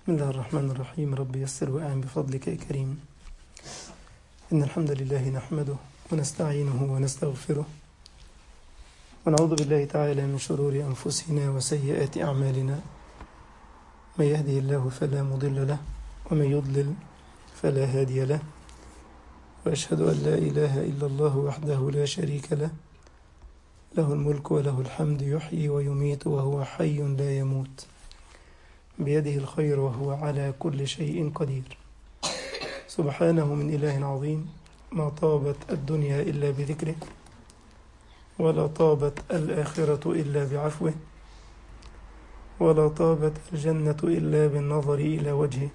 بسم الله الرحمن الرحيم رب يسر وأعن بفضلك يا كريم إن الحمد لله نحمده ونستعينه ونستغفره ونعوذ بالله تعالى من شرور أنفسنا وسيئات أعمالنا من يهده الله فلا مضل له ومن يضلل فلا هادي له وأشهد أن لا إله إلا الله وحده لا شريك له له الملك وله الحمد يحيي ويميت وهو حي لا يموت بيده الخير وهو على كل شيء قدير سبحانه من إله عظيم ما طابت الدنيا إلا بذكره ولا طابت الآخرة إلا بعفوه ولا طابت الجنة إلا بالنظر إلى وجهه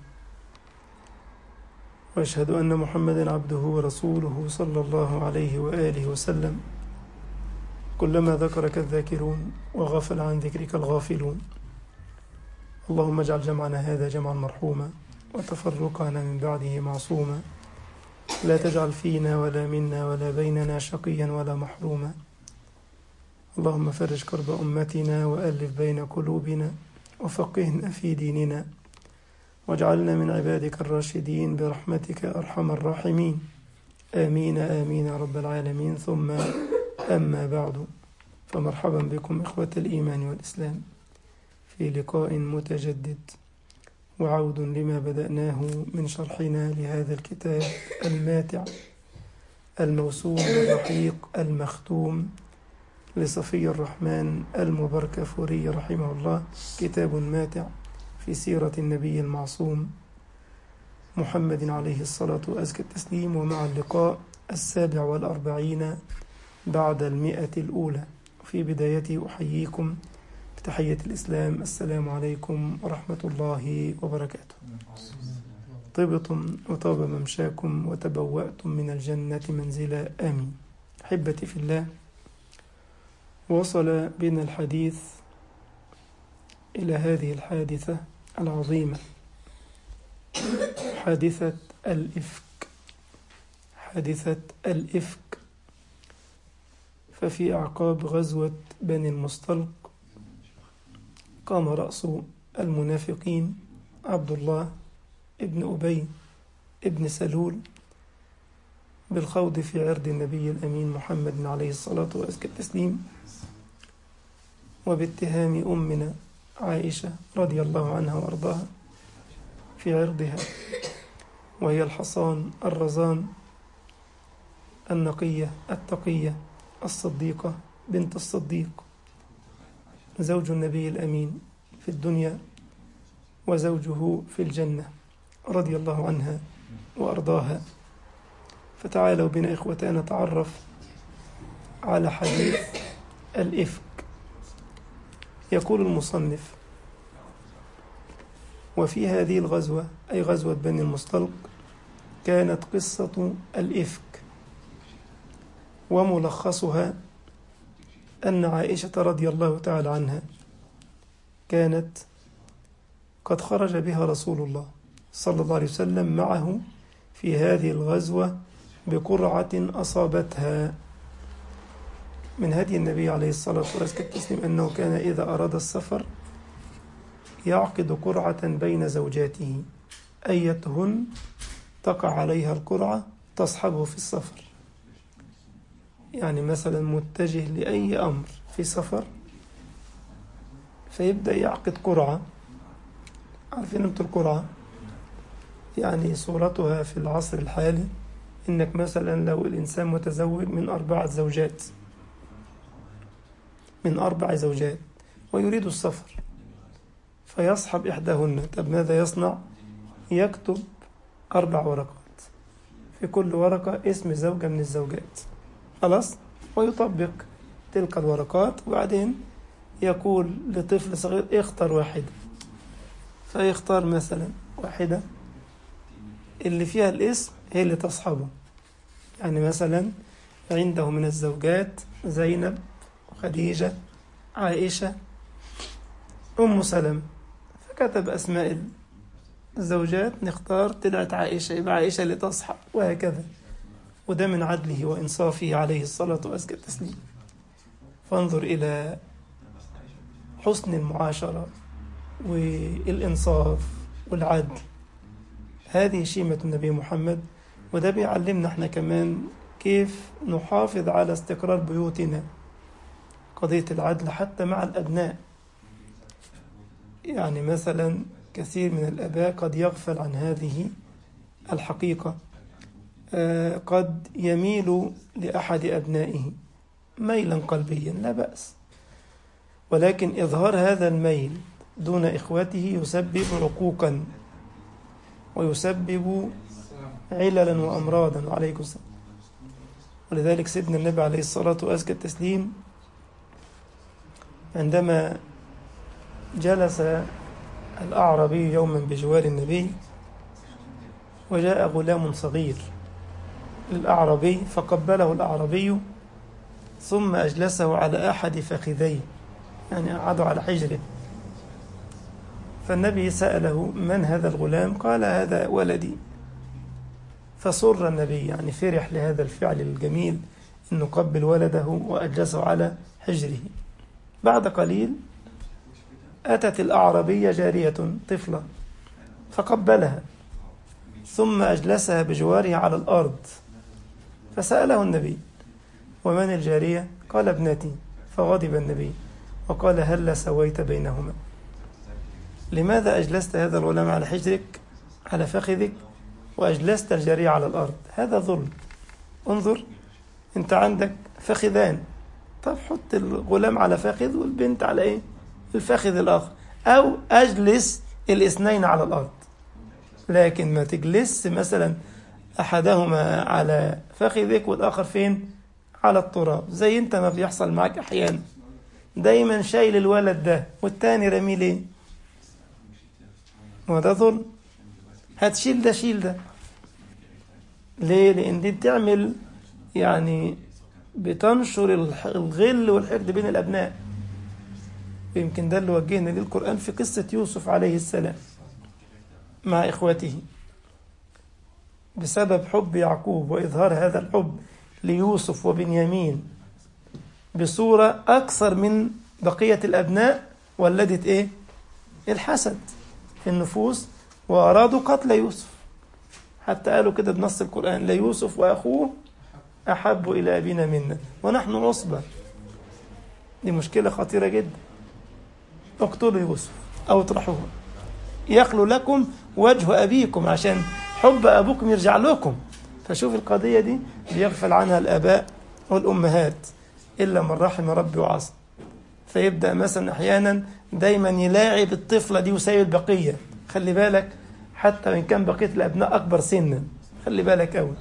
وأشهد أن محمدا عبده ورسوله صلى الله عليه وآله وسلم كلما ذكرك الذاكرون وغفل عن ذكرك الغافلون اللهم اجعل جمعنا هذا جمعا مرحوما وتفرقنا من بعده معصوما لا تجعل فينا ولا منا ولا بيننا شقيا ولا محروما اللهم فرج كرب أمتنا وألف بين قلوبنا وفقهنا في ديننا واجعلنا من عبادك الراشدين برحمتك أرحم الراحمين آمين آمين يا رب العالمين ثم أما بعد فمرحبا بكم إخوة الإيمان والإسلام في لقاء متجدد وعود لما بدأناه من شرحنا لهذا الكتاب الماتع الموسوم الرقيق المختوم لصفي الرحمن المبركفوري رحمه الله كتاب ماتع في سيرة النبي المعصوم محمد عليه الصلاة وأزكى التسليم ومع اللقاء السابع والأربعين بعد المئة الأولى في بدايته أحييكم بتحية الإسلام السلام عليكم ورحمة الله وبركاته طبتم وطاب ممشاكم وتبوأتم من الجنة منزلا آمين أحبتي في الله وصل بنا الحديث إلى هذه الحادثة العظيمة حادثة الإفك حادثة الإفك ففي أعقاب غزوة بني المصطلق قام رأس المنافقين عبد الله ابن أبي ابن سلول بالخوض في عرض النبي الأمين محمد عليه الصلاة وأزكى التسليم وباتهام أمنا عائشة رضي الله عنها وأرضاها في عرضها وهي الحصان الرزان النقية التقية الصديقة بنت الصديق زوج النبي الأمين في الدنيا وزوجه في الجنة رضي الله عنها وأرضاها فتعالوا بنا إخوتنا نتعرف على حديث الإفك يقول المصنف وفي هذه الغزوة أي غزوة بني المصطلق كانت قصة الإفك وملخصها أن عائشة رضي الله تعالى عنها كانت قد خرج بها رسول الله صلى الله عليه وسلم معه في هذه الغزوة بقرعة أصابتها من هدي النبي عليه الصلاة والسلام أنه كان إذا أراد السفر يعقد قرعة بين زوجاته أيتهن تقع عليها القرعة تصحبه في السفر يعني مثلا متجه لأي أمر في سفر فيبدأ يعقد قرعة عارفين انتوا القرعة يعني صورتها في العصر الحالي انك مثلا لو الانسان متزوج من اربعة زوجات من اربع زوجات ويريد السفر فيصحب احداهن طب ماذا يصنع يكتب اربع ورقات في كل ورقة اسم زوجة من الزوجات خلاص ويطبق تلك الورقات وبعدين يقول لطفل صغير اختر واحدة فيختار مثلا واحدة اللي فيها الاسم هي اللي تصحبه يعني مثلا عنده من الزوجات زينب وخديجة عائشة أم سلمة فكتب أسماء الزوجات نختار طلعت عائشة يبقى عائشة اللي تصحب وهكذا وده من عدله وإنصافه عليه الصلاة وأزكى التسليم فانظر إلى حسن المعاشرة والإنصاف والعدل هذه شيمة النبي محمد وده بيعلمنا احنا كمان كيف نحافظ على استقرار بيوتنا قضية العدل حتى مع الأبناء يعني مثلا كثير من الآباء قد يغفل عن هذه الحقيقة آه، قد يميل لأحد أبنائه ميلا قلبيا لا بأس ولكن إظهار هذا الميل دون إخوته يسبب عقوقا ويسبب عللا وأمراضا وعليكم السلام ولذلك سيدنا النبي عليه الصلاة وأزكى التسليم عندما جلس الأعرابي يوما بجوار النبي وجاء غلام صغير للأعرابي فقبله الأعرابي ثم أجلسه على أحد فخذيه يعني قعدوا على حجره فالنبي سأله من هذا الغلام قال هذا ولدي فسر النبي يعني فرح لهذا الفعل الجميل أنه قبل ولده وأجلسه على حجره بعد قليل أتت الأعربية جارية طفلة فقبلها ثم أجلسها بجواره على الأرض فسأله النبي ومن الجارية قال ابنتي فغضب النبي وقال هل سويت بينهما لماذا أجلست هذا الغلام على حجرك على فخذك وأجلست الجارية على الأرض هذا ظلم انظر أنت عندك فخذان طب حط الغلام على فخذ والبنت على إيه الفخذ الآخر أو أجلس الاثنين على الأرض لكن ما تجلس مثلا أحدهما على فخذك والآخر فين على التراب زي أنت ما بيحصل معك أحيانا دايما شايل الولد ده والتاني رميه ليه ما ده ظلم هتشيل ده شيل ده ليه لأن دي بتعمل يعني بتنشر الغل والحقد بين الأبناء يمكن ده اللي وجهنا ليه القرآن في قصة يوسف عليه السلام مع إخوته بسبب حب يعقوب وإظهار هذا الحب ليوسف وبنيامين بصورة أكثر من بقية الأبناء ولدت إيه؟ الحسد في النفوس وأرادوا قتل يوسف حتى قالوا كده بنص القرآن ليوسف وأخوه أحب إلى أبينا منا ونحن عصبة دي مشكلة خطيرة جدا اقتلوا يوسف أو اطرحوه يخلو لكم وجه أبيكم عشان حب أبوكم يرجع لكم فشوف القضية دي بيغفل عنها الآباء والأمهات إلا من رحم ربي وعصى فيبدأ مثلا أحيانا دايما يلاعب الطفلة دي وسايب البقية خلي بالك حتى وإن كان بقية الأبناء أكبر سنا خلي بالك أوي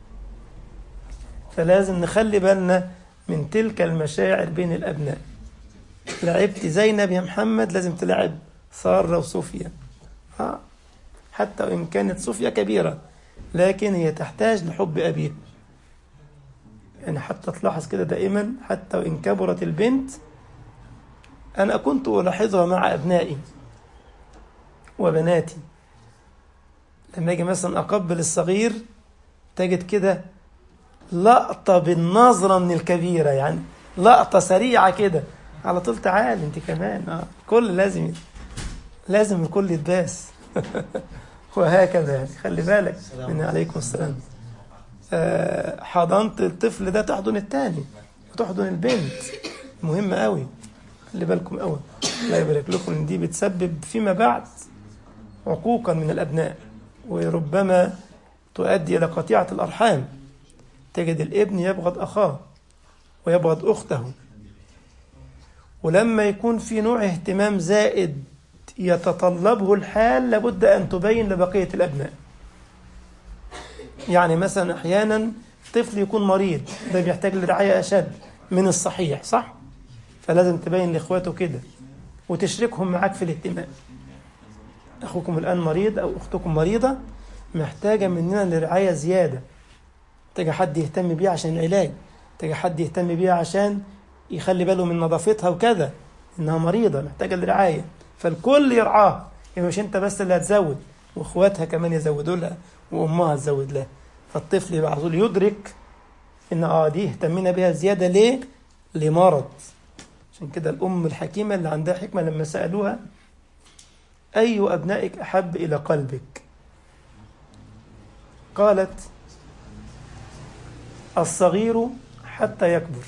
فلازم نخلي بالنا من تلك المشاعر بين الأبناء لعبت زينب يا محمد لازم تلعب سارة وصوفيا آه. حتى وإن كانت صوفيا كبيرة لكن هي تحتاج لحب أبيها يعني حتى تلاحظ كده دائما حتى وإن كبرت البنت أنا كنت ألاحظها مع أبنائي وبناتي لما أجي مثلا أقبل الصغير تجد كده لقطة بالنظرة من الكبيرة يعني لقطة سريعة كده على طول تعال انت كمان اه كل لازم لازم الكل يتباس وهكذا يعني خلي بالك من عليكم السلام آه حضانة الطفل ده تحضن التاني وتحضن البنت مهمة قوي خلي بالكم قوي الله يبارك لكم ان دي بتسبب فيما بعد عقوقا من الابناء وربما تؤدي الى قطيعة الارحام تجد الابن يبغض اخاه ويبغض اخته ولما يكون في نوع اهتمام زائد يتطلبه الحال لابد أن تبين لبقية الأبناء يعني مثلا أحيانا طفل يكون مريض ده بيحتاج لرعاية أشد من الصحيح صح؟ فلازم تبين لإخواته كده وتشركهم معاك في الاهتمام أخوكم الآن مريض أو أختكم مريضة محتاجة مننا لرعاية زيادة محتاجة حد يهتم بيها عشان العلاج محتاجة حد يهتم بيها عشان يخلي باله من نظافتها وكذا إنها مريضة محتاجة لرعاية فالكل يرعاها يعني مش انت بس اللي هتزود واخواتها كمان يزودوا لها وامها تزود لها فالطفل يبقى على طول يدرك ان اه دي اهتمينا بها زياده ليه؟ لمرض عشان كده الام الحكيمه اللي عندها حكمه لما سالوها أي أبنائك أحب إلى قلبك قالت الصغير حتى يكبر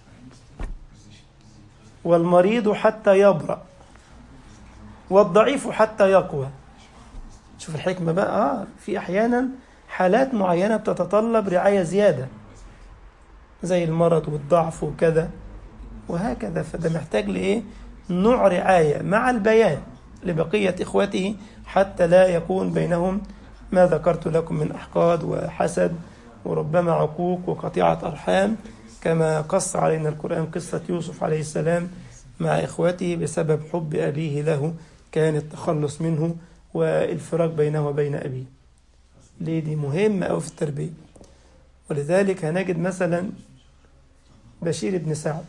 والمريض حتى يبرأ والضعيف حتى يقوى شوف الحكمة بقى آه في أحيانا حالات معينة بتتطلب رعاية زيادة زي المرض والضعف وكذا وهكذا فده محتاج لإيه نوع رعاية مع البيان لبقية إخوته حتى لا يكون بينهم ما ذكرت لكم من أحقاد وحسد وربما عقوق وقطيعة أرحام كما قص علينا القرآن قصة يوسف عليه السلام مع إخوته بسبب حب أبيه له كان التخلص منه والفراق بينه وبين أبيه ليه دي مهمة أوي في التربية ولذلك هنجد مثلا بشير بن سعد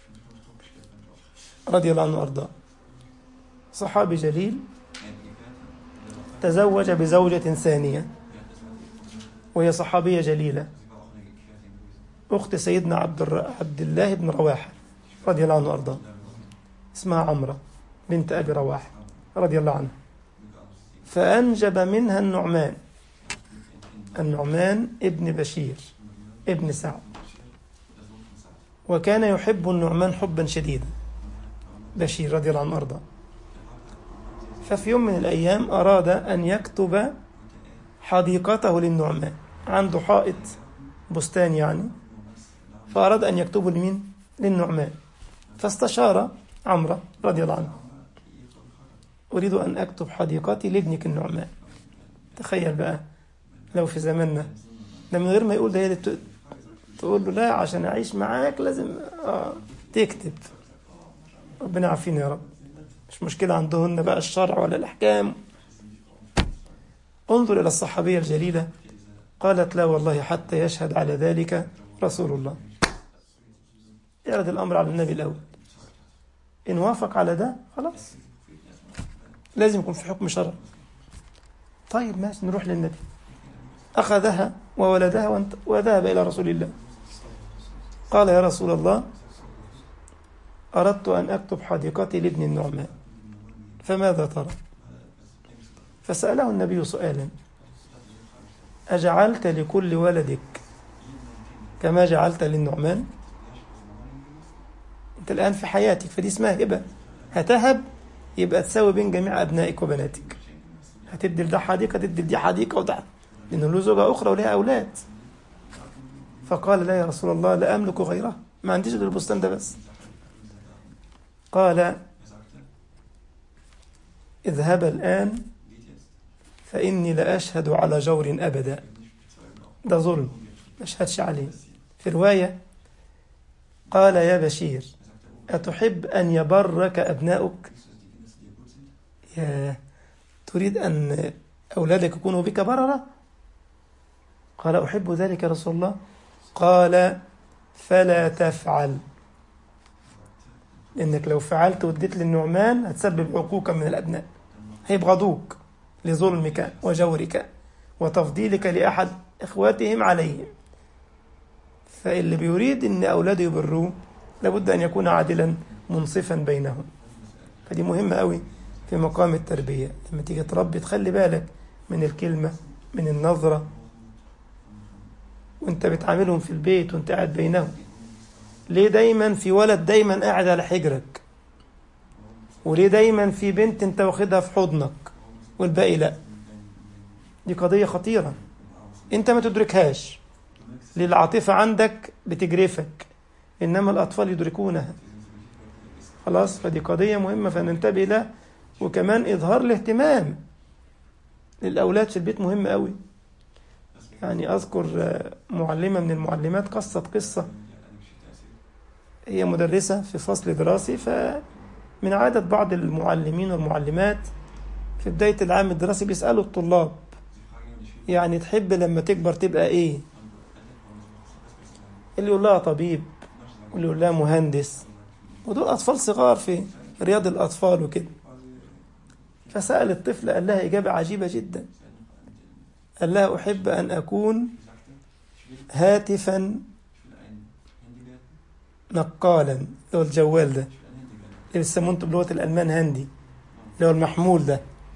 رضي الله عنه وأرضاه صحابي جليل تزوج بزوجة ثانية وهي صحابية جليلة أخت سيدنا عبد, الر... عبد الله بن رواحة رضي الله عنه وأرضاه اسمها عمرة بنت أبي رواحة رضي الله عنها فأنجب منها النعمان النعمان ابن بشير ابن سعد وكان يحب النعمان حبا شديدا بشير رضي الله عنه وأرضاه ففي يوم من الأيام أراد أن يكتب حديقته للنعمان عنده حائط بستان يعني فأراد أن يكتبه لمين؟ للنعمان فاستشار عمرو رضي الله عنه أريد أن أكتب حديقتي لابنك النعمان تخيل بقى لو في زماننا ده من غير ما يقول ده هي تقول له لا عشان أعيش معاك لازم آه تكتب ربنا يعافينا يا رب مش مشكلة عندهن بقى الشرع ولا الأحكام انظر إلى الصحابية الجليلة قالت لا والله حتى يشهد على ذلك رسول الله يرد الأمر على النبي الأول إن وافق على ده خلاص لازم يكون في حكم شرع طيب ماشي نروح للنبي أخذها وولدها وذهب إلى رسول الله قال يا رسول الله أردت أن أكتب حديقتي لابن النعمان فماذا ترى فسأله النبي سؤالا أجعلت لكل ولدك كما جعلت للنعمان أنت الآن في حياتك فدي اسمها هبة هتهب يبقى تساوي بين جميع أبنائك وبناتك هتدي لده حديقة تدي لدي حديقة وده لأنه له زوجة أخرى ولها أولاد فقال لا يا رسول الله لا أملك غيرها ما عنديش غير البستان ده بس قال اذهب الآن فإني لأشهد على جور أبدا ده ظلم ما اشهدش عليه في رواية قال يا بشير أتحب أن يبرك أبناؤك يا تريد أن أولادك يكونوا بك بررة قال أحب ذلك يا رسول الله قال فلا تفعل لأنك لو فعلت واديت للنعمان هتسبب عقوقا من الأبناء هيبغضوك لظلمك وجورك وتفضيلك لأحد إخواتهم عليهم فاللي بيريد أن أولاده يبروه لابد أن يكون عادلا منصفا بينهم فدي مهمة قوي في مقام التربية لما تيجي تربي تخلي بالك من الكلمة من النظرة وانت بتعاملهم في البيت وانت قاعد بينهم ليه دايما في ولد دايما قاعد على حجرك وليه دايما في بنت انت واخدها في حضنك والباقي لا دي قضية خطيرة انت ما تدركهاش للعاطفة عندك بتجرفك إنما الأطفال يدركونها خلاص فدي قضية مهمة فننتبه لها وكمان إظهار الاهتمام للأولاد في البيت مهم قوي يعني أذكر معلمة من المعلمات قصت قصة هي مدرسة في فصل دراسي فمن عادة بعض المعلمين والمعلمات في بداية العام الدراسي بيسألوا الطلاب يعني تحب لما تكبر تبقى إيه اللي يقول لها طبيب واللي يقول لها مهندس ودول أطفال صغار في رياض الأطفال وكده فسأل الطفل قال لها إجابة عجيبة جدا قال لها أحب أن أكون هاتفا نقالا اللي هو الجوال ده اللي بيسموه انتم بلغة الألمان هندي اللي هو المحمول ده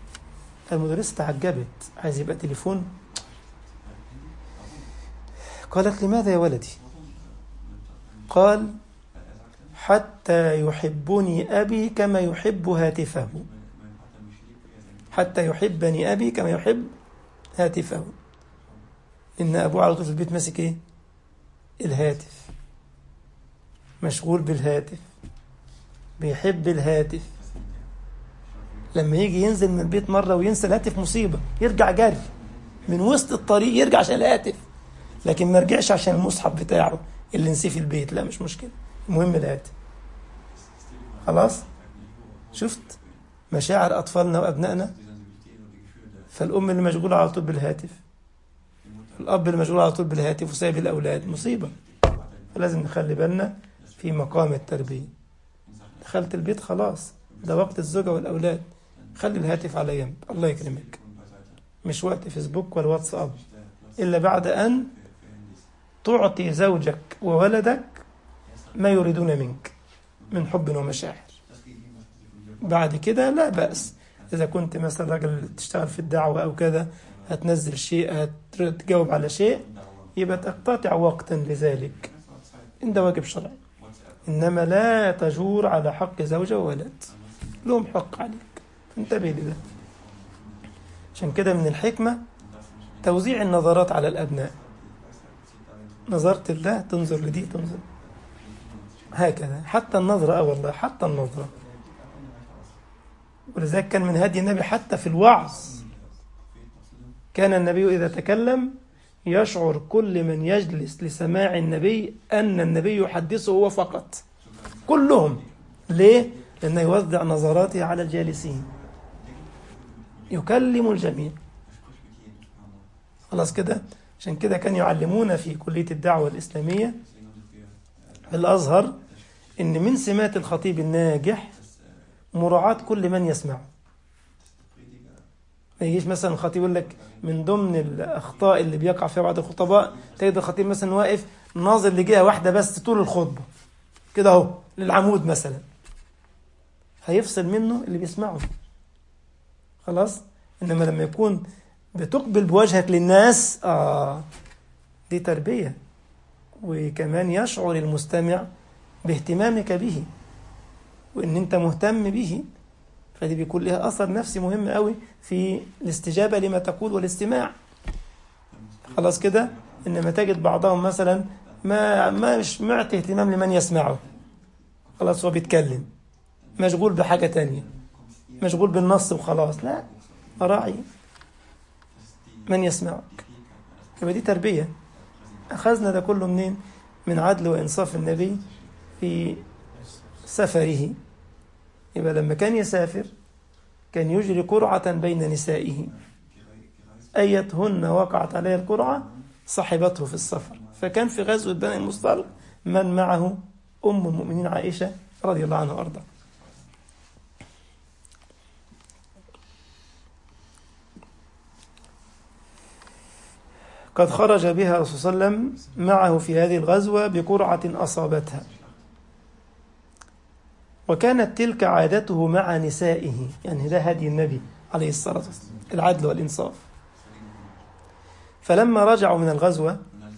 المدرسة تعجبت عايز يبقى تليفون قالت لماذا يا ولدي قال حتى يحبني أبي كما يحب هاتفه حتى يحبني أبي كما يحب هاتفه إن أبوه على طول في البيت ماسك إيه الهاتف مشغول بالهاتف بيحب الهاتف لما يجي ينزل من البيت مرة وينسى الهاتف مصيبة يرجع جري من وسط الطريق يرجع عشان الهاتف لكن ما رجعش عشان المصحف بتاعه اللي نسيه في البيت لا مش مشكلة المهم الهاتف خلاص شفت مشاعر أطفالنا وأبنائنا فالأم اللي مشغولة على طول بالهاتف الأب اللي مشغول على طول بالهاتف وسايب الأولاد مصيبة فلازم نخلي بالنا في مقام التربية دخلت البيت خلاص ده وقت الزوجة والأولاد خلي الهاتف على جنب الله يكرمك مش وقت فيسبوك ولا واتساب إلا بعد أن تعطي زوجك وولدك ما يريدون منك من حب ومشاعر بعد كده لا بأس إذا كنت مثلا راجل تشتغل في الدعوة أو كذا هتنزل شيء هتجاوب على شيء يبقى تقتطع وقتا لذلك إن ده واجب شرعي إنما لا تجور على حق زوجة وولد لهم حق عليك انتبه لده عشان كده من الحكمة توزيع النظرات على الأبناء نظرت الله تنظر لدي تنظر هكذا حتى النظرة اه والله حتى النظرة ولذلك كان من هدي النبي حتى في الوعظ كان النبي إذا تكلم يشعر كل من يجلس لسماع النبي أن النبي يحدثه هو فقط كلهم ليه؟ لأنه يوزع نظراته على الجالسين يكلم الجميع خلاص كده عشان كده كان يعلمونا في كلية الدعوة الإسلامية في الأزهر إن من سمات الخطيب الناجح مراعاة كل من يسمعه ما يجيش مثلا الخطيب يقول لك من ضمن الأخطاء اللي بيقع فيها بعض الخطباء تجد الخطيب مثلا واقف ناظر لجهة واحدة بس طول الخطبة كده أهو للعمود مثلا هيفصل منه اللي بيسمعه خلاص إنما لما يكون بتقبل بوجهك للناس آه دي تربية وكمان يشعر المستمع باهتمامك به وإن أنت مهتم به فدي بيكون لها أثر نفسي مهم قوي في الاستجابة لما تقول والاستماع خلاص كده إنما تجد بعضهم مثلا ما ما مش معطي اهتمام لمن يسمعه خلاص هو بيتكلم مشغول بحاجة تانية مشغول بالنص وخلاص لا أراعي من يسمعك يبقى دي تربية أخذنا ده كله منين من عدل وإنصاف النبي في سفره يبقى لما كان يسافر كان يجري قرعة بين نسائه أيتهن وقعت عليه القرعة صحبته في السفر فكان في غزوة بني المصطلق من معه أم المؤمنين عائشة رضي الله عنها وأرضاه قد خرج بها الرسول صلى الله عليه وسلم معه في هذه الغزوة بقرعة أصابتها وكانت تلك عادته مع نسائه يعني ده هدي النبي عليه الصلاة والسلام العدل والإنصاف فلما رجعوا من الغزوة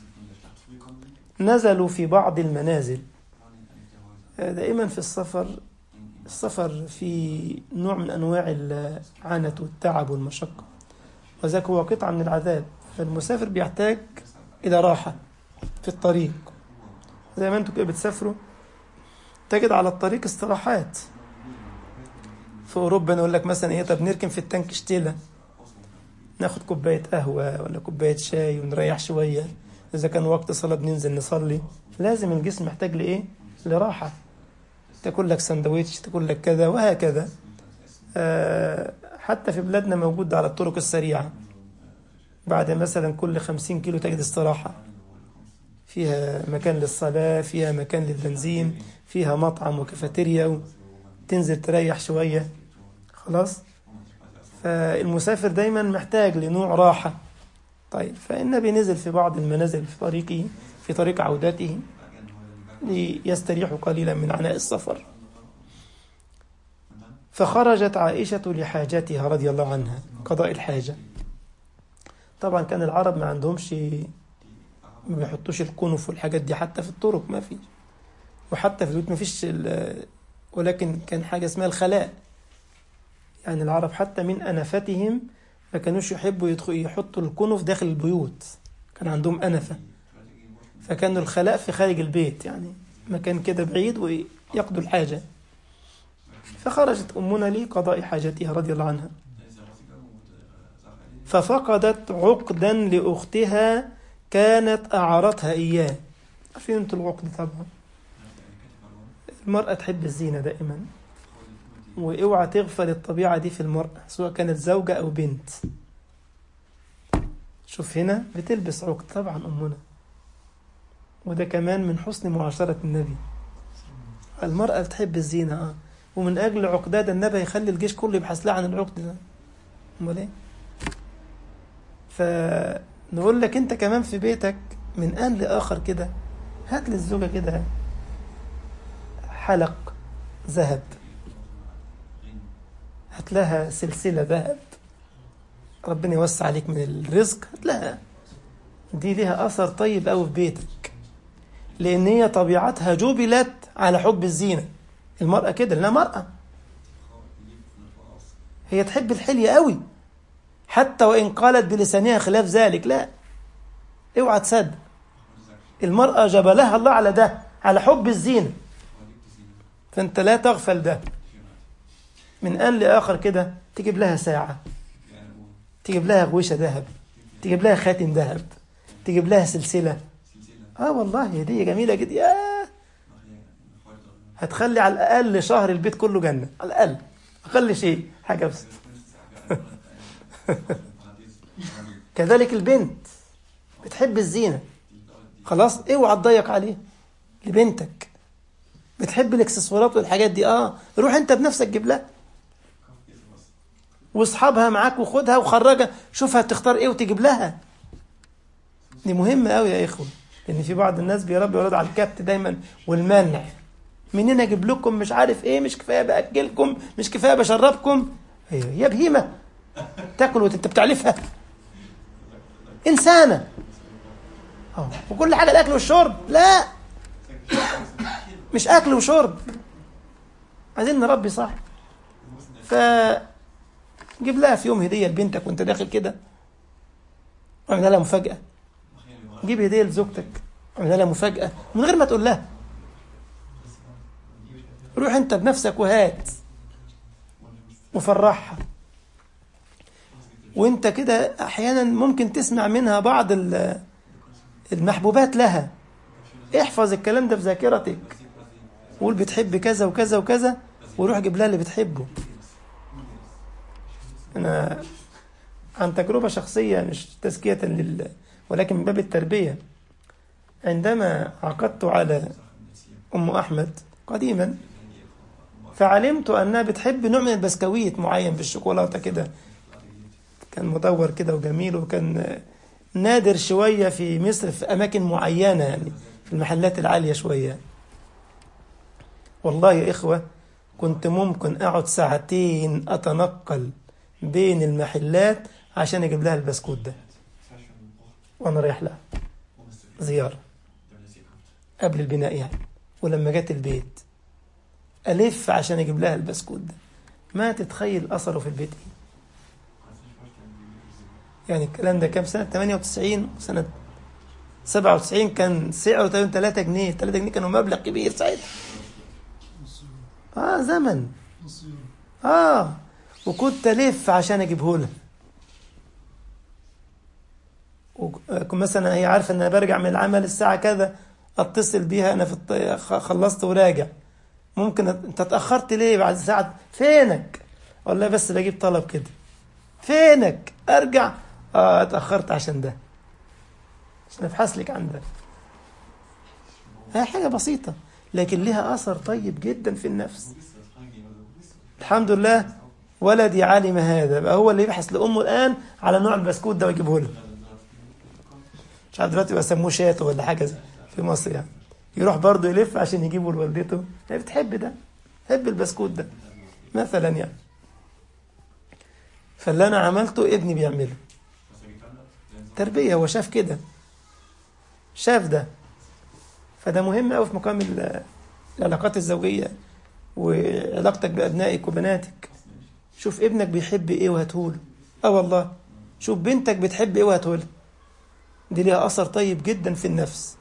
نزلوا في بعض المنازل دائما في السفر السفر في نوع من أنواع العنة والتعب والمشقة وذاك هو قطعة من العذاب فالمسافر بيحتاج إلى راحة في الطريق زي ما انتم كده بتسافروا تجد على الطريق استراحات في أوروبا نقول لك مثلا إيه طب نركن في التانك شتيلة ناخد كوباية قهوة ولا كوباية شاي ونريح شوية إذا كان وقت صلاة بننزل نصلي لازم الجسم محتاج لإيه؟ لراحة تاكل لك سندوتش تاكل لك كذا وهكذا آه حتى في بلادنا موجود على الطرق السريعة بعد مثلا كل خمسين كيلو تجد استراحة فيها مكان للصلاة فيها مكان للبنزين فيها مطعم وكافيتيريا تنزل تريح شوية خلاص فالمسافر دايما محتاج لنوع راحة طيب فالنبي نزل في بعض المنازل في طريقه في طريق عودته ليستريح قليلا من عناء السفر فخرجت عائشة لحاجتها رضي الله عنها قضاء الحاجة طبعا كان العرب ما عندهمش ما بيحطوش الكنف والحاجات دي حتى في الطرق ما فيش وحتى في البيوت ما فيش ال- ولكن كان حاجة اسمها الخلاء يعني العرب حتى من أنفتهم ما كانوش يحبوا يدخل يحطوا الكنف داخل البيوت كان عندهم أنفة فكانوا الخلاء في خارج البيت يعني مكان كده بعيد ويقضوا الحاجة فخرجت أمنا لقضاء حاجتها رضي الله عنها ففقدت عقدا لأختها كانت أعارتها إياه عارفين انتوا العقد طبعا المرأة تحب الزينة دائما واوعى تغفل الطبيعة دي في المرأة سواء كانت زوجة أو بنت شوف هنا بتلبس عقد طبعا أمنا وده كمان من حسن معاشرة النبي المرأة بتحب الزينة اه ومن أجل عقدها ده النبي يخلي الجيش كله يبحث لها عن العقد ده أمال إيه؟ فنقول لك أنت كمان في بيتك من آن لآخر كده هات للزوجة كده حلق ذهب هات لها سلسلة ذهب ربنا يوسع عليك من الرزق هات لها دي ليها أثر طيب أوي في بيتك لأن هي طبيعتها جبلت على حب الزينة المرأة كده لأنها مرأة هي تحب الحلية قوي حتى وإن قالت بلسانها خلاف ذلك لا اوعى تصدق المرأة جبلها الله على ده على حب الزينة فأنت لا تغفل ده من آن لآخر كده تجيب لها ساعة تجيب لها غويشة ذهب تجيب لها خاتم ذهب تجيب لها سلسلة اه والله هدية جميلة جدا ياه هتخلي على الأقل شهر البيت كله جنة على الأقل أقل شيء حاجة بس كذلك البنت بتحب الزينة خلاص اوعى تضيق عليه لبنتك بتحب الاكسسوارات والحاجات دي اه روح انت بنفسك جيب لها واصحابها معاك وخدها وخرجها شوفها تختار ايه وتجيب لها دي مهمة قوي يا اخوة لان في بعض الناس بيربي ولاد على الكبت دايما والمنع منين اجيب لكم مش عارف ايه مش كفايه باكلكم مش كفايه بشربكم هي يا بهيمه تاكل وانت بتعلفها انسانه اه وكل حاجه الاكل والشرب لا مش اكل وشرب عايزين نربي صح ف جيب لها في يوم هديه لبنتك وانت داخل كده اعمل لها مفاجاه جيب هديه لزوجتك اعمل لها مفاجاه من غير ما تقول لها روح انت بنفسك وهات وفرحها وانت كده احيانا ممكن تسمع منها بعض ال- المحبوبات لها احفظ الكلام ده في ذاكرتك قول بتحب كذا وكذا وكذا وروح جيب لها اللي بتحبه انا عن تجربة شخصية مش تزكية لل ولكن من باب التربية عندما عقدت على أم أحمد قديما فعلمت أنها بتحب نوع من البسكويت معين بالشوكولاتة كده كان مدور كده وجميل وكان نادر شوية في مصر في أماكن معينة يعني في المحلات العالية شوية والله يا إخوة كنت ممكن أقعد ساعتين أتنقل بين المحلات عشان أجيب لها البسكوت ده وأنا رايح لها زيارة قبل البناء يعني ولما جت البيت ألف عشان أجيب لها البسكوت ده ما تتخيل أثره في البيت إيه يعني الكلام ده كام سنة 98 سنة 97 كان سعره تقريبا 3 جنيه 3 جنيه كانوا مبلغ كبير ساعتها اه زمن اه وكنت الف عشان اجيبه لها وكنت مثلا هي عارفه ان انا برجع من العمل الساعه كذا اتصل بيها انا في الط... خ- خلصت وراجع ممكن أت- انت اتاخرت ليه بعد ساعه فينك اقول لها بس بجيب طلب كده فينك ارجع اه اتاخرت عشان ده عشان ابحث لك عن ده هي حاجه بسيطه لكن لها اثر طيب جدا في النفس الحمد لله ولدي علم هذا بقى هو اللي يبحث لامه الان على نوع البسكوت ده ويجيبه لها مش عارف دلوقتي بيسموه شاتو ولا حاجه زي في مصر يعني يروح برضه يلف عشان يجيبه لوالدته هي بتحب ده تحب البسكوت ده مثلا يعني فاللي انا عملته ابني بيعمله تربية هو شاف كده شاف ده فده مهم قوي في مقام ال- العلاقات الزوجية وعلاقتك بأبنائك وبناتك شوف ابنك بيحب ايه وهاتهوله اه والله شوف بنتك بتحب ايه وهاتهولها دي ليها أثر طيب جدا في النفس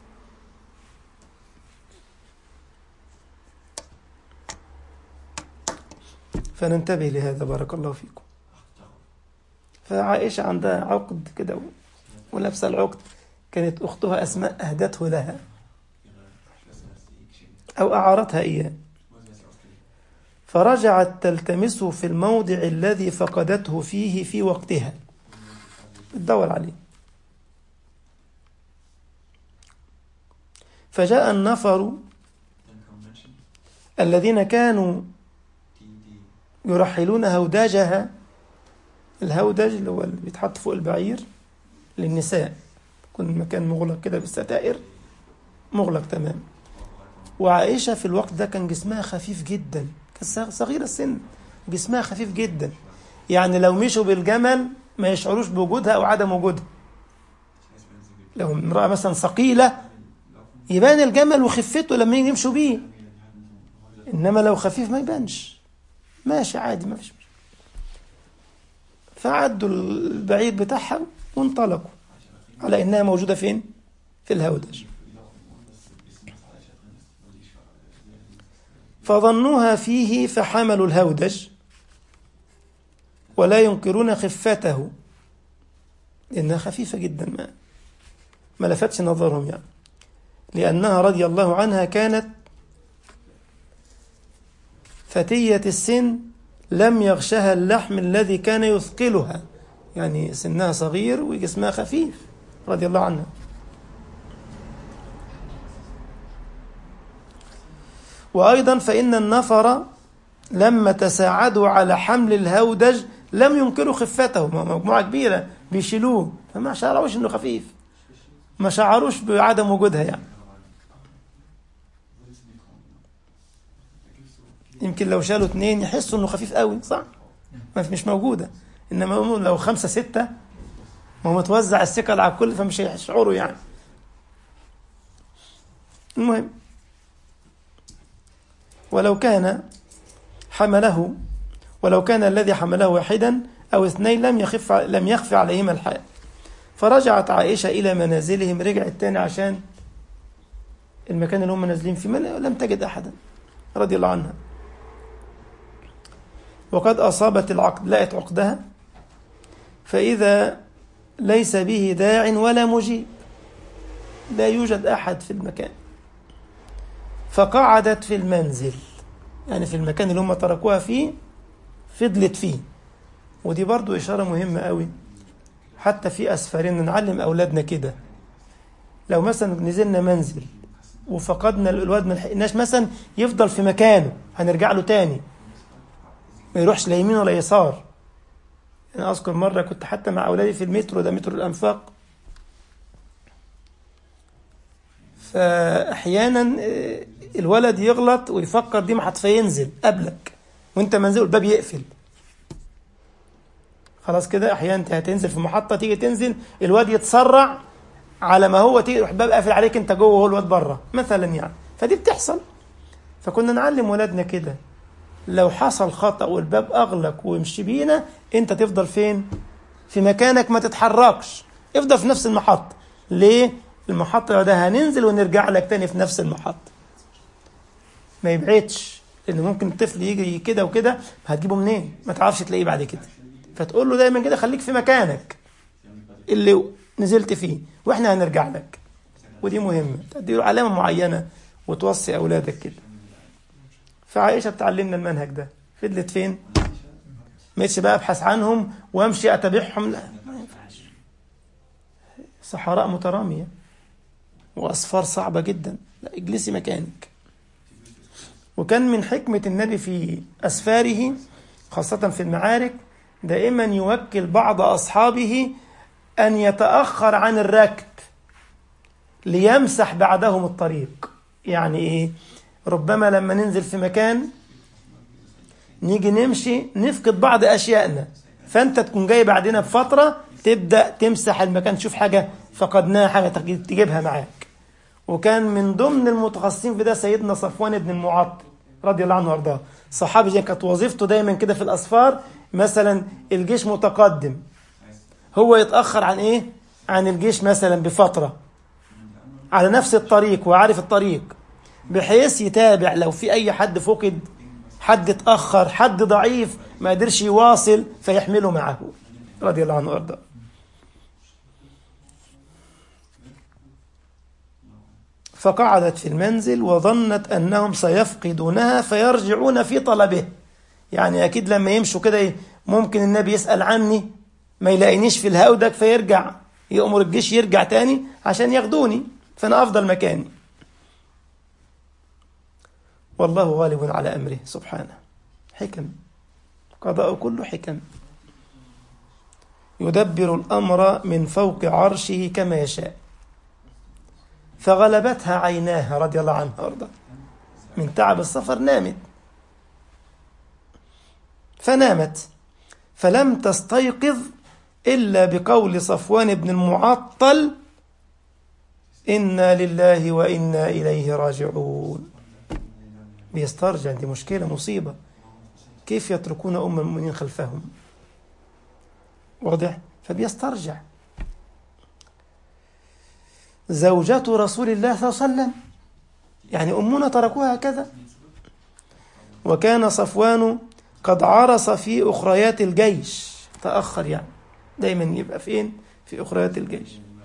فننتبه لهذا بارك الله فيكم فعائشة عندها عقد كده ولابسة العقد كانت أختها أسماء أهدته لها أو أعارتها إياه فرجعت تلتمسه في الموضع الذي فقدته فيه في وقتها بتدور عليه فجاء النفر الذين كانوا يرحلون هوداجها الهودج اللي هو اللي بيتحط فوق البعير للنساء يكون المكان مغلق كده بالستائر مغلق تمام وعائشة في الوقت ده كان جسمها خفيف جدا كانت صغيرة السن جسمها خفيف جدا يعني لو مشوا بالجمل ما يشعروش بوجودها أو عدم وجودها لو امرأة مثلا ثقيلة يبان الجمل وخفته لما يمشوا بيه إنما لو خفيف ما يبانش ماشي عادي ما فيش مشكلة فعدوا البعير بتاعها وانطلقوا على إنها موجودة فين؟ في الهودج فظنوها فيه فحملوا الهودج ولا ينكرون خفته لأنها خفيفة جدا ما ما لفتش نظرهم يعني لأنها رضي الله عنها كانت فتية السن لم يغشها اللحم الذي كان يثقلها يعني سنها صغير وجسمها خفيف رضي الله عنها وأيضا فإن النفر لما تساعدوا على حمل الهودج لم ينكروا خفته مجموعة كبيرة بيشيلوه فما شعروش إنه خفيف ما شعروش بعدم وجودها يعني يمكن لو شالوا اثنين يحسوا انه خفيف قوي صح ما مش موجوده انما لو خمسه سته ما هو متوزع الثقل على الكل فمش هيشعروا يعني المهم ولو كان حمله ولو كان الذي حمله واحدا او اثنين لم يخف لم يخف عليهما الحال فرجعت عائشه الى منازلهم رجعت تاني عشان المكان اللي هم نازلين فيه لم تجد احدا رضي الله عنها وقد أصابت العقد لقت عقدها فإذا ليس به داع ولا مجيب لا يوجد أحد في المكان فقعدت في المنزل يعني في المكان اللي هم تركوها فيه فضلت فيه ودي برضو إشارة مهمة قوي حتى في أسفارنا نعلم أولادنا كده لو مثلا نزلنا منزل وفقدنا الواد ما لحقناش مثلا يفضل في مكانه هنرجع له تاني ما يروحش لا يمين ولا يسار انا اذكر مره كنت حتى مع اولادي في المترو ده مترو الانفاق فاحيانا الولد يغلط ويفكر دي محط فينزل قبلك وانت منزل الباب يقفل خلاص كده احيانا انت هتنزل في محطه تيجي تنزل الواد يتسرع على ما هو تيجي الباب قافل عليك انت جوه وهو الواد بره مثلا يعني فدي بتحصل فكنا نعلم ولادنا كده لو حصل خطأ والباب أغلق ويمشي بينا أنت تفضل فين؟ في مكانك ما تتحركش افضل في نفس المحطة ليه؟ المحطة ده هننزل ونرجع لك تاني في نفس المحطة ما يبعدش لأن ممكن الطفل يجي كده وكده هتجيبه منين؟ ما تعرفش تلاقيه بعد كده فتقول له دايما كده خليك في مكانك اللي نزلت فيه واحنا هنرجع لك ودي مهمة تدي له علامة معينة وتوصي أولادك كده فعائشة بتعلمنا المنهج ده فضلت فين مش بقى ابحث عنهم وامشي اتابعهم لا ما ينفعش صحراء مترامية وأصفار صعبة جدا لا اجلسي مكانك وكان من حكمة النبي في أسفاره خاصة في المعارك دائما يوكل بعض أصحابه أن يتأخر عن الركب ليمسح بعدهم الطريق يعني إيه ربما لما ننزل في مكان نيجي نمشي نفقد بعض أشيائنا فأنت تكون جاي بعدنا بفترة تبدأ تمسح المكان تشوف حاجة فقدناها حاجة تجيبها معاك وكان من ضمن المتخصصين في ده سيدنا صفوان بن المعطل رضي الله عنه وارضاه صحابي جاي كانت وظيفته دايما كده في الأسفار مثلا الجيش متقدم هو يتأخر عن إيه؟ عن الجيش مثلا بفترة على نفس الطريق وعارف الطريق بحيث يتابع لو في أي حد فقد حد اتأخر حد ضعيف ما قدرش يواصل فيحمله معه رضي الله عنه وارضاه فقعدت في المنزل وظنت أنهم سيفقدونها فيرجعون في طلبه يعني أكيد لما يمشوا كده ممكن النبي يسأل عني ما يلاقينيش في الهودك فيرجع يأمر الجيش يرجع تاني عشان ياخدوني فأنا أفضل مكاني والله غالب على أمره سبحانه حكم قضاء كله حكم يدبر الأمر من فوق عرشه كما يشاء فغلبتها عيناها رضي الله عنها وارضاها من تعب السفر نامت فنامت فلم تستيقظ إلا بقول صفوان بن المعطل إنا لله وإنا إليه راجعون بيسترجع دي مشكلة مصيبة كيف يتركون أم المؤمنين خلفهم واضح فبيسترجع زوجة رسول الله صلى الله عليه وسلم يعني أمنا تركوها هكذا وكان صفوان قد عرس في أخريات الجيش تأخر يعني دايما يبقى فين في أخريات الجيش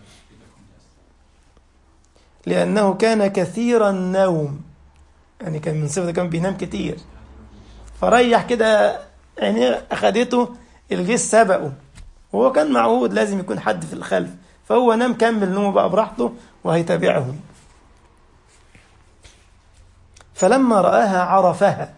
لأنه كان كثير النوم يعني كان من صفته كان بينام كتير فريح كده عينيه أخدته الجيش سبقه وهو كان معهود لازم يكون حد في الخلف فهو نام كمل نومه بقى براحته وهيتابعهم فلما رآها عرفها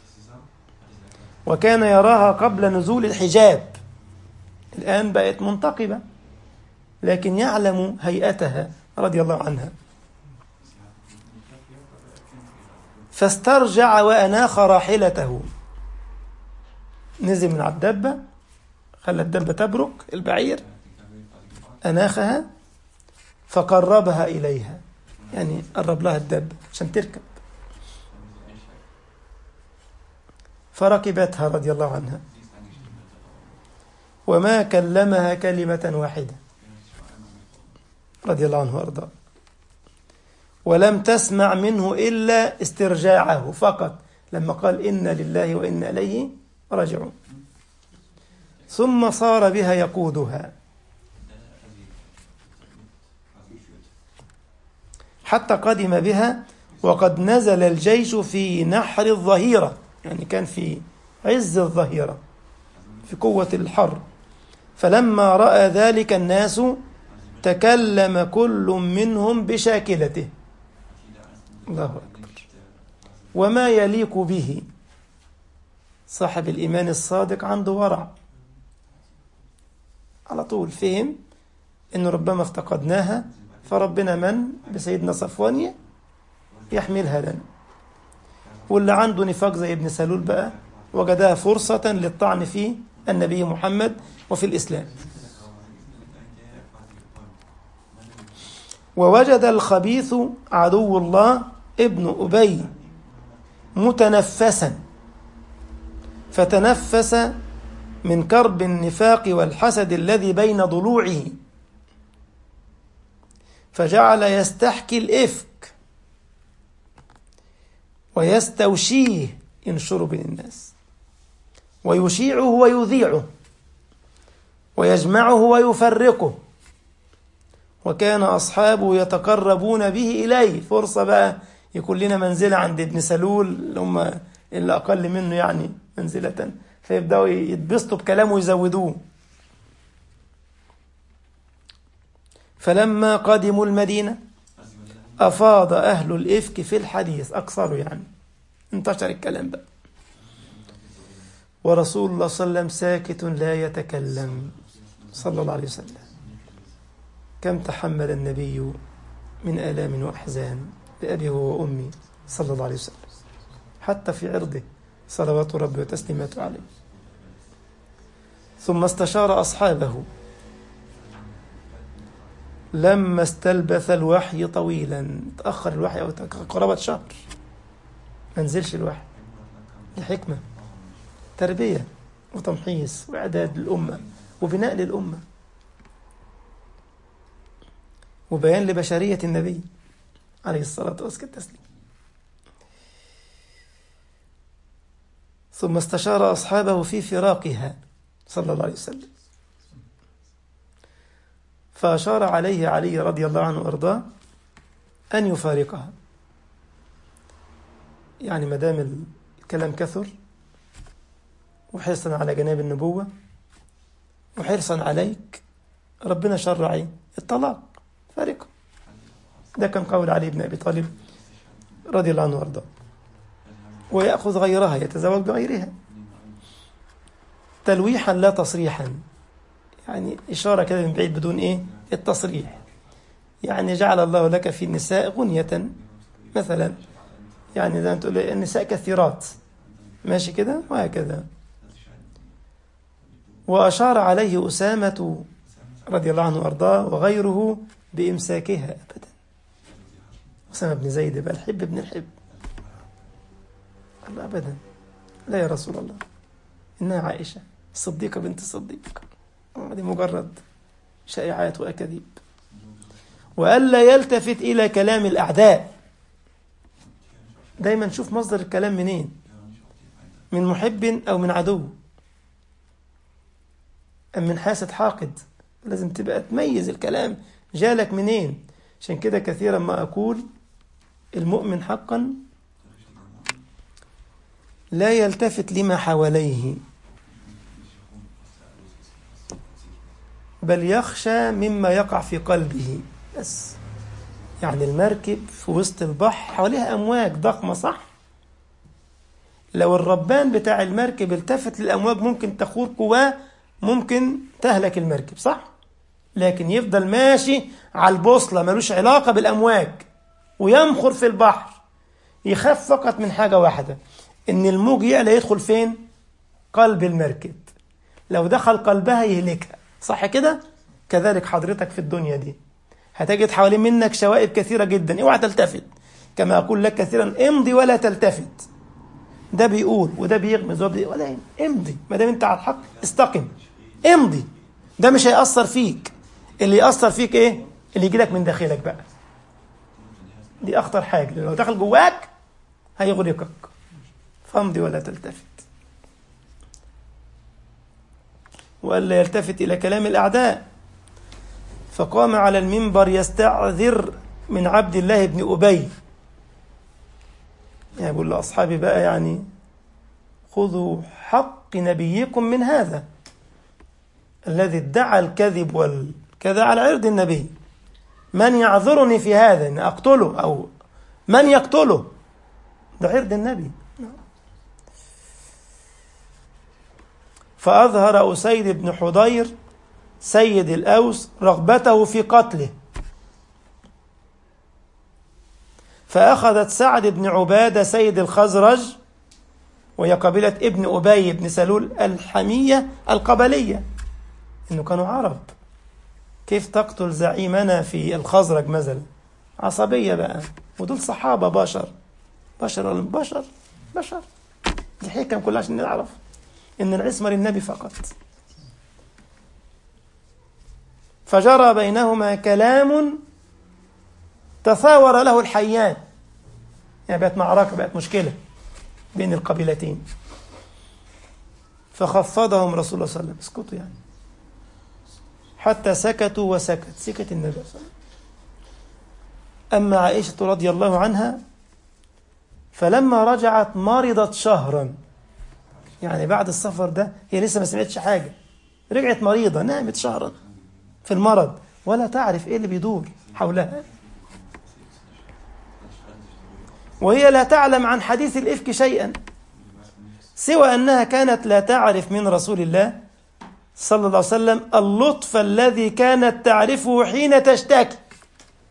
وكان يراها قبل نزول الحجاب الآن بقت منتقبة لكن يعلم هيئتها رضي الله عنها فاسترجع وأناخ راحلته نزل من على الدبة خلى الدبة تبرك البعير أناخها فقربها إليها يعني قرب لها الدبة عشان تركب فركبتها رضي الله عنها وما كلمها كلمة واحدة رضي الله عنه وارضاه ولم تسمع منه إلا استرجاعه فقط لما قال إنا لله وإنا إليه راجعون ثم صار بها يقودها حتى قدم بها وقد نزل الجيش في نحر الظهيرة يعني كان في عز الظهيرة في قوة الحر فلما رأى ذلك الناس تكلم كل منهم بشاكلته الله أكبر وما يليق به صاحب الإيمان الصادق عنده ورع على طول فهم إن ربما افتقدناها فربنا من بسيدنا صفوان يحملها لنا واللي عنده نفاق زي ابن سلول بقى وجدها فرصة للطعن في النبي محمد وفي الإسلام ووجد الخبيث عدو الله ابن أبي متنفسا فتنفس من كرب النفاق والحسد الذي بين ضلوعه فجعل يستحكي الإفك ويستوشيه ينشر بين الناس ويشيعه ويذيعه ويجمعه ويفرقه وكان أصحابه يتقربون به إليه فرصة بقى يكون لنا منزلة عند ابن سلول اللي هم اللي أقل منه يعني منزلة فيبدأوا يتبسطوا بكلامه ويزودوه فلما قدموا المدينة أفاض أهل الإفك في الحديث أكثروا يعني انتشر الكلام بقى ورسول الله صلى الله عليه وسلم ساكت لا يتكلم صلى الله عليه وسلم كم تحمل النبي من آلام وأحزان بأبي وأمي صلى الله عليه وسلم حتى في عرضه صلوات ربي وتسليماته عليه ثم استشار أصحابه لما استلبث الوحي طويلا تأخر الوحي أو قرابة شهر ما نزلش الوحي لحكمة تربية وتمحيص وإعداد للأمة وبناء للأمة وبيان لبشرية النبي عليه الصلاة والسلام ثم استشار أصحابه في فراقها صلى الله عليه وسلم فأشار عليه علي رضي الله عنه وأرضاه أن يفارقها يعني ما دام الكلام كثر وحرصا على جناب النبوة وحرصا عليك ربنا شرع ايه؟ الطلاق فارقه ده كان قول علي بن أبي طالب رضي الله عنه وارضاه ويأخذ غيرها يتزوج بغيرها تلويحا لا تصريحا يعني إشارة كده من بعيد بدون إيه التصريح يعني جعل الله لك في النساء غنية مثلا يعني زي ما تقول النساء كثيرات ماشي كده وهكذا وأشار عليه أسامة رضي الله عنه وأرضاه وغيره بإمساكها أبدا أسامة بن زيد بقى الحب ابن الحب قال أبدا لا يا رسول الله إنها عائشة الصديقة بنت الصديق هذه مجرد شائعات وأكاذيب وألا يلتفت إلى كلام الأعداء دايما شوف مصدر الكلام منين من محب أو من عدو أم من حاسد حاقد لازم تبقى تميز الكلام جالك منين عشان كده كثيرا ما أقول المؤمن حقا لا يلتفت لما حواليه بل يخشى مما يقع في قلبه بس يعني المركب في وسط البحر حواليها أمواج ضخمة صح لو الربان بتاع المركب التفت للأمواج ممكن تخور قواه ممكن تهلك المركب صح لكن يفضل ماشي على البوصلة ملوش علاقة بالأمواج ويمخر في البحر يخاف فقط من حاجة واحدة إن الموج يعلى يدخل فين قلب المركب لو دخل قلبها يهلكها صح كده كذلك حضرتك في الدنيا دي هتجد حوالين منك شوائب كثيرة جدا اوعى تلتفت كما أقول لك كثيرا امضي ولا تلتفت ده بيقول وده بيغمز وده ولا امضي ما دام انت على الحق استقم امضي ده مش هيأثر فيك اللي يأثر فيك ايه اللي يجي لك من داخلك بقى دي اخطر حاجة لو دخل جواك هيغرقك فامضي ولا تلتفت وألا يلتفت إلى كلام الأعداء فقام على المنبر يستعذر من عبد الله بن أبي يعني يقول لأصحابي بقى يعني خذوا حق نبيكم من هذا الذي ادعى الكذب والكذا على عرض النبي من يعذرني في هذا ان اقتله او من يقتله ده عرض النبي فاظهر اسيد بن حضير سيد الاوس رغبته في قتله فاخذت سعد بن عباده سيد الخزرج وهي قبيله ابن ابي بن سلول الحميه القبليه انه كانوا عرب كيف تقتل زعيمنا في الخزرج مثلا عصبية بقى ودول صحابة بشر بشر ولا بشر بشر دي حكم كلها عشان نعرف ان العصمة للنبي فقط فجرى بينهما كلام تثاور له الحيان يعني بقت معركة بقت مشكلة بين القبيلتين فخفضهم رسول الله صلى الله عليه وسلم اسكتوا يعني حتى سكتوا وسكت سكت النبي صلى الله عليه وسلم أما عائشة رضي الله عنها فلما رجعت مرضت شهرا يعني بعد السفر ده هي لسه ما سمعتش حاجة رجعت مريضة نامت شهرا في المرض ولا تعرف ايه اللي بيدور حولها وهي لا تعلم عن حديث الإفك شيئا سوى أنها كانت لا تعرف من رسول الله صلى الله عليه وسلم اللطف الذي كانت تعرفه حين تشتكي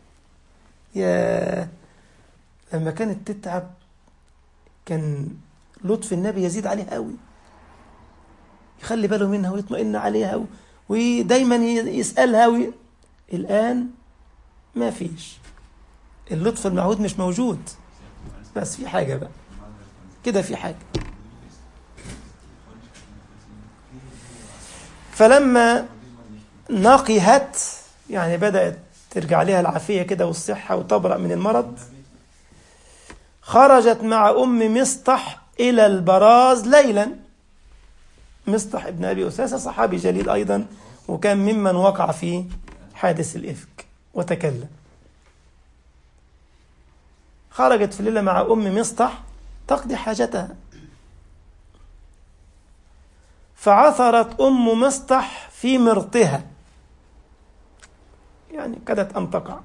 يا لما كانت تتعب كان لطف النبي يزيد عليها قوي يخلي باله منها ويطمئن عليها ودايما يسألها وي... الآن ما فيش اللطف المعهود مش موجود بس في حاجة بقى كده في حاجة فلما نقهت يعني بدأت ترجع لها العافية كده والصحة وتبرأ من المرض خرجت مع أم مصطح إلى البراز ليلا مصطح ابن أبي أساسة صحابي جليل أيضا وكان ممن وقع في حادث الإفك وتكلم خرجت في الليلة مع أم مصطح تقضي حاجتها فعثرت أم مصطح في مرطها يعني كادت أن تقع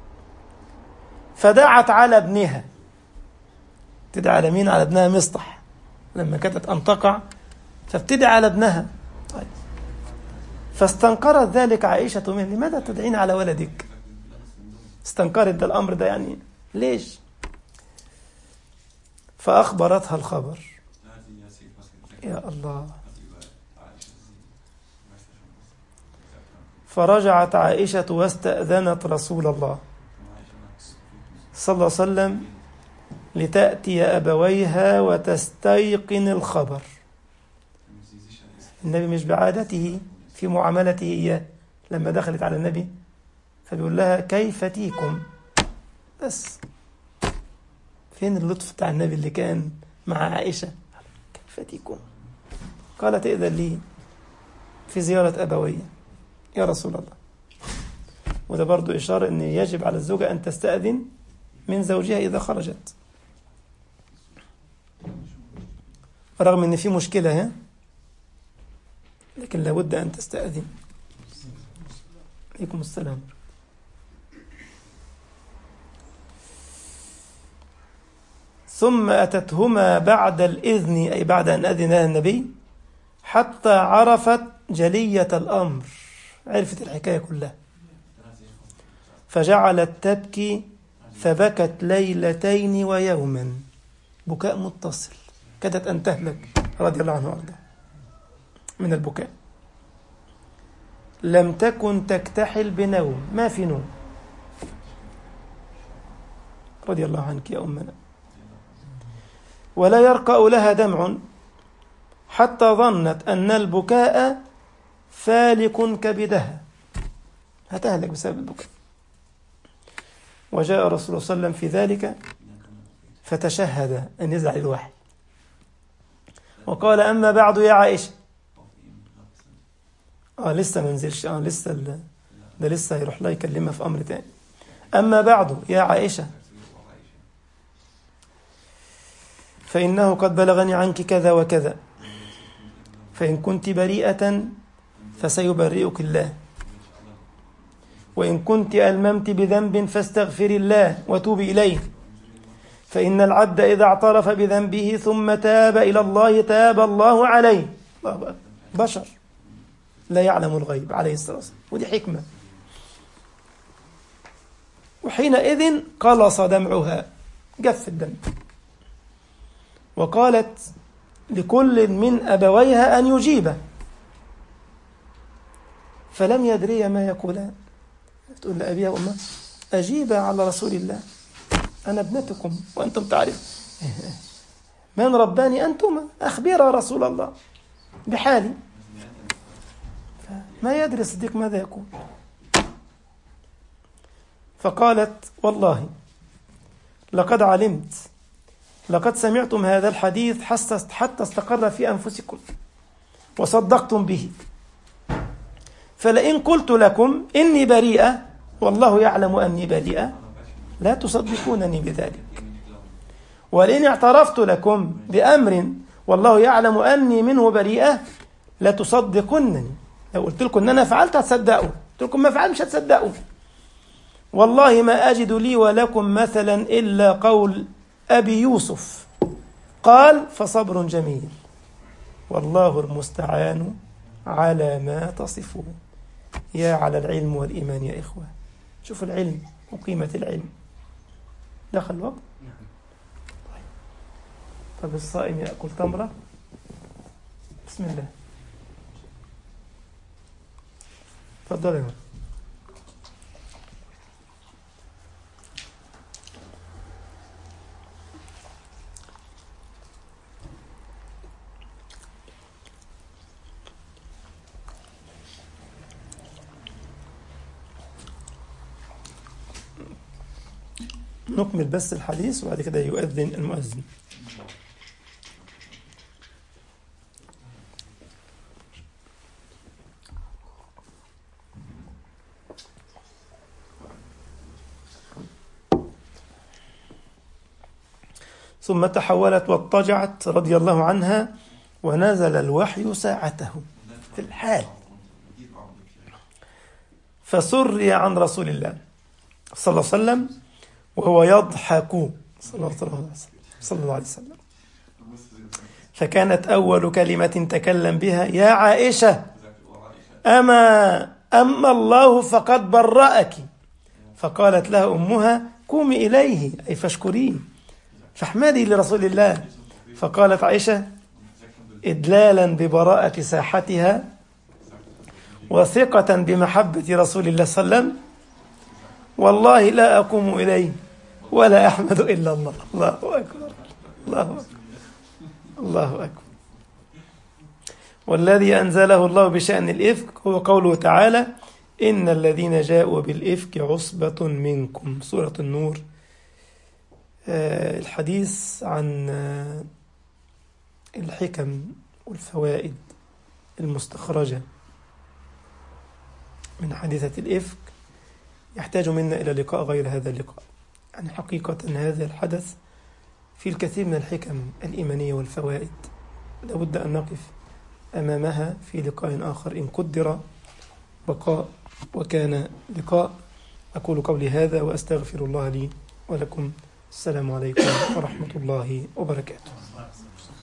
فدعت على ابنها تدعي على مين على ابنها مصطح لما كادت أن تقع فابتدع على ابنها طيب. فاستنكرت ذلك عائشة منه لماذا تدعين على ولدك استنكرت ده الأمر ده يعني ليش فأخبرتها الخبر يا الله فرجعت عائشة واستأذنت رسول الله صلى الله عليه وسلم لتأتي أبويها وتستيقن الخبر النبي مش بعادته في معاملته إياه لما دخلت على النبي فبيقول لها كيف تيكم بس فين اللطف بتاع النبي اللي كان مع عائشة كيف تيكم قالت ائذن لي في زيارة أبوية يا رسول الله وده برضو إشارة أن يجب على الزوجة أن تستأذن من زوجها إذا خرجت رغم أن في مشكلة ها لكن لابد أن تستأذن عليكم السلام ثم أتتهما بعد الإذن أي بعد أن أذن لها النبي حتى عرفت جلية الأمر عرفت الحكاية كلها فجعلت تبكي فبكت ليلتين ويوما بكاء متصل كادت أن تهلك رضي الله عنه وارضاه من البكاء لم تكن تكتحل بنوم ما في نوم رضي الله عنك يا أمنا ولا يرقأ لها دمع حتى ظنت أن البكاء فالك كبدها هتهلك بسبب البكاء وجاء رسول الله صلى الله عليه وسلم في ذلك فتشهد أن يزعل الوحي وقال أما بعد يا عائشة آه لسه ما نزلش آه لسه ال... ده لسه هيروح لها يكلمها في أمر تاني أما بعد يا عائشة فإنه قد بلغني عنك كذا وكذا فإن كنت بريئة فسيبرئك الله وإن كنت ألممت بذنب فاستغفري الله وتوبي إليه فإن العبد إذا اعترف بذنبه ثم تاب إلى الله تاب الله عليه الله أكبر. بشر لا يعلم الغيب عليه الصلاة والسلام ودي حكمة وحينئذ قلص دمعها جف الدم وقالت لكل من أبويها أن يجيبه فلم يدري ما يقولان تقول لأبيها وأمها أجيب على رسول الله أنا ابنتكم وأنتم تعرف من رباني أنتما أخبرا رسول الله بحالي ما يدري الصديق ماذا يقول فقالت والله لقد علمت لقد سمعتم هذا الحديث حتى استقر في أنفسكم وصدقتم به فلئن قلت لكم إني بريئة والله يعلم أني بريئة لا تصدقونني بذلك ولئن اعترفت لكم بأمر والله يعلم أني منه بريئة لا تصدقونني لو قلت لكم أن أنا فعلت هتصدقوا قلت لكم ما فعلت مش هتصدقوا والله ما أجد لي ولكم مثلا إلا قول أبي يوسف قال فصبر جميل والله المستعان على ما تصفون يا على العلم والإيمان يا إخوة شوف العلم وقيمة العلم دخل الوقت طب الصائم يأكل تمرة بسم الله تفضل يا مرة. نكمل بس الحديث وبعد كده يؤذن المؤذن ثم تحولت واضطجعت رضي الله عنها ونزل الوحي ساعته في الحال فسري عن رسول الله صلى الله عليه وسلم وهو يضحك صلى الله عليه وسلم صلى الله عليه وسلم فكانت أول كلمة تكلم بها يا عائشة أما أما الله فقد برأك فقالت لها أمها قومي إليه أي فاشكريه فاحمدي لرسول الله فقالت عائشة إدلالا ببراءة ساحتها وثقة بمحبة رسول الله صلى الله عليه وسلم والله لا أقوم إليه ولا أحمد إلا الله الله أكبر الله أكبر الله أكبر والذي أنزله الله بشأن الإفك هو قوله تعالى إن الذين جاءوا بالإفك عصبة منكم سورة النور آه، الحديث عن آه، الحكم والفوائد المستخرجة من حادثة الإفك يحتاج منا إلى لقاء غير هذا اللقاء يعني حقيقة هذا الحدث في الكثير من الحكم الإيمانية والفوائد لابد أن نقف أمامها في لقاء آخر إن قدر بقاء وكان لقاء أقول قولي هذا وأستغفر الله لي ولكم السلام عليكم ورحمة الله وبركاته